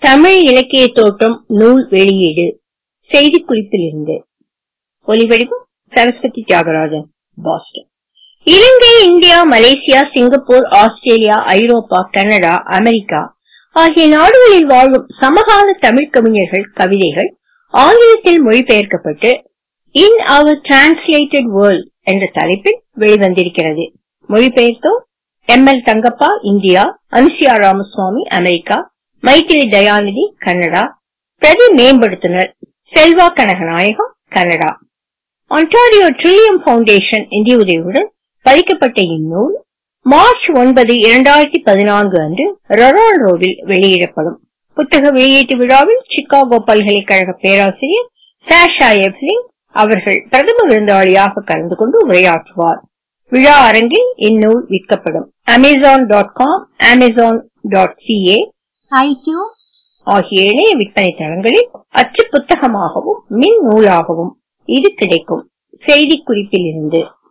தமிழ் இலக்கிய தோட்டம் நூல் வெளியீடு செய்திக்குறிப்பிலிருந்து ஒலிவடிவம் Saraswathi Thiagarajan Boston Ilangai India Malaysia Singapore Australia Europe Canada America ஆகிய நாடுகளில் வாழும் சமகால தமிழ் கவிஞர்கள் கவிதைகள் ஆங்கிலத்தில் மொழிபெயர்க்கப்பட்டு இன் அவர் டிரான்ஸ்லேட்டட் வேர்ல்ட் என்ற தலைப்பில் வெளிவந்திருக்கிறது மொழிபெயர்த்தோர் M L Thangappa India Anusiya Ramaswamy America Maithiri Dayanidhi Canada பிரதி மேம்படுத்துனர் Selva Kanaganayagam Canada Ontario Trillium foundation நிதியுதவியுடன் பதிக்கப்பட்ட இந்நூல் மார்ச் ஒன்பது இரண்டாயிரத்தி பதினான்கு அன்று ரொனால்டோவில் வெளியிடப்படும் புத்தக வெளியீட்டு விழாவில் சிகாகோ பல்கலைக்கழக பேராசிரியர் சாஷா எப்லிங் அவர்கள் பிரதம விருந்தாளியாக கலந்து கொண்டு உரையாற்றுவார் விழா அரங்கில் இந்நூல் விற்கப்படும் Amazon dot com Amazon dot C A iTunes ஆகிய இணைய விற்பனை தளங்களில் அச்சு புத்தகமாகவும் மின் நூலாகவும் இது கிடைக்கும் செய்திக்குறிப்பில் இருந்து